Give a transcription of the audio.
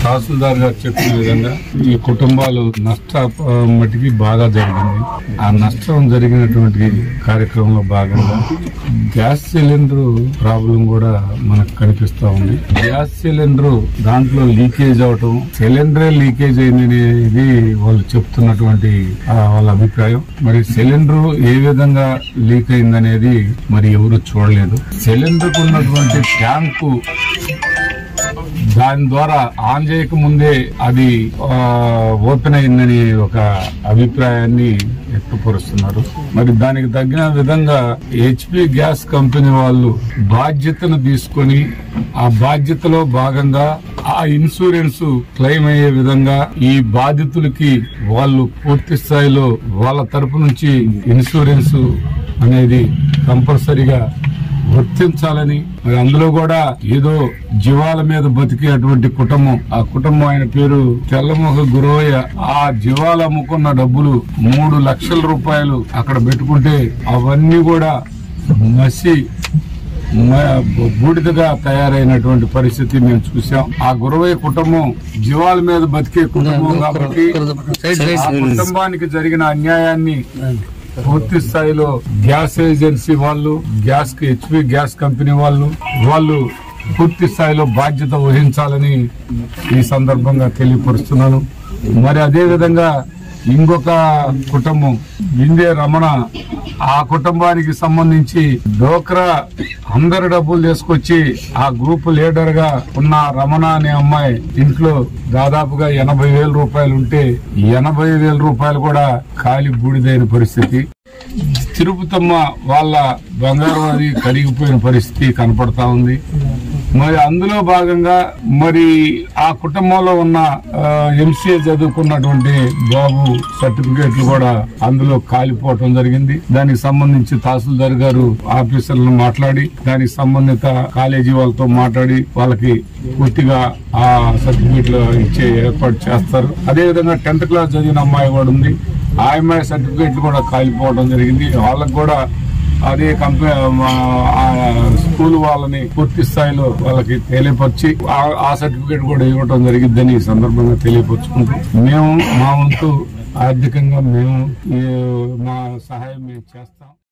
తహసీల్దార్ గారు చెప్పిన విధంగా ఈ కుటుంబాలు నష్ట ఆ, మట్టికి బాగా జరిగింది ఆ నష్టం జరిగినటువంటి కార్యక్రమంలో భాగంగా గ్యాస్ సిలిండర్ ప్రాబ్లం కూడా మనకు కనిపిస్తా ఉంది గ్యాస్ సిలిండర్ దాంట్లో లీకేజ్ అవటం సిలిండరే లీకేజ్ అయిందనేది వాళ్ళు చెప్తున్నటువంటి ఆ, వాళ్ళ అభిప్రాయం మరి సిలిండర్ ఏ విధంగా లీక్ అయిందనేది మరి ఎవరు చూడలేదు సిలిండర్ ఉన్నటువంటి ట్యాంకు దాని ద్వారా ఆన్ చేయక ముందే అది ఆ, ఓపెన్ అయిందని ఒక అభిప్రాయాన్ని వ్యక్తపరుస్తున్నారు మరి దానికి తగిన విధంగా హెచ్పి గ్యాస్ కంపెనీ వాళ్ళు బాధ్యతను తీసుకొని ఆ బాధ్యతలో భాగంగా ఆ ఇన్సూరెన్స్ క్లెయిమ్ అయ్యే విధంగా ఈ బాధితులకి వాళ్ళు పూర్తి స్థాయిలో వాళ్ళ తరపు నుంచి ఇన్సూరెన్స్ అనేది కంపల్సరిగా వర్తించాలని మరి అందులో కూడా ఏదో జీవాల మీద బతికేటువంటి కుటుంబం ఆ కుటుంబం ఆయన పేరు తెల్లముఖ గురవయ్య ఆ జీవాలు అమ్ముకున్న డబ్బులు మూడు లక్షల రూపాయలు అక్కడ పెట్టుకుంటే అవన్నీ కూడా మసి మ- బూడిదగా తయారైనటువంటి పరిస్థితి మేము చూసాం ఆ గురవయ్య కుటుంబం జీవాల మీద బతికే కుటుంబం కాబట్టి ఆ కుటుంబానికి జరిగిన అన్యాయాన్ని పూర్తి స్థాయిలో గ్యాస్ ఏజెన్సీ వాళ్ళు గ్యాస్ కి హెచ్పి గ్యాస్ కంపెనీ వాళ్ళు వాళ్ళు పూర్తి స్థాయిలో బాధ్యత వహించాలని ఈ సందర్భంగా తెలియపరుస్తున్నాను మరి అదే విధంగా ఇంకొక కుటుంబం విందే రమణ ఆ కుటుంబానికి సంబంధించి డోక్రా అందరి డబ్బులు తీసుకొచ్చి ఆ గ్రూప్ లీడర్ గా ఉన్న రమణ అనే అమ్మాయి ఇంట్లో దాదాపుగా ఎనభై వేల రూపాయలు ఉంటే ఎనభై వేల రూపాయలు కూడా ఖాళీ బూడిదైన పరిస్థితి తిరుపతమ్మ వాళ్ళ బంగారం అది కరిగిపోయిన పరిస్థితి కనపడతా ఉంది మరి అందులో భాగంగా మరి ఆ కుటుంబంలో ఉన్న ఎంసీఏ చదువుకున్నటువంటి బాబు సర్టిఫికేట్లు కూడా అందులో కాలిపోవటం జరిగింది దానికి సంబంధించి తహసీల్దార్ గారు ఆఫీసర్లను మాట్లాడి దానికి సంబంధిత కాలేజీ వాళ్ళతో మాట్లాడి వాళ్ళకి పూర్తిగా ఆ సర్టిఫికేట్లు ఇచ్చే ఏర్పాటు చేస్తారు అదే విధంగా టెన్త్ క్లాస్ చదివిన అమ్మాయి కూడా ఉంది ఆ అమ్మాయి సర్టిఫికేట్లు కూడా కాలిపోవడం జరిగింది వాళ్ళకు కూడా అదే కంపెనీ స్కూల్ వాళ్ళని పూర్తి స్థాయిలో వాళ్ళకి తెలియపరిచి ఆ- ఆ సర్టిఫికేట్ కూడా ఇవ్వడం జరిగిద్దని ఈ సందర్భంగా తెలియపరుచుకుంటూ మేము మా వంతు ఆర్థికంగా మేము ఈ మా సహాయం మేము చేస్తాం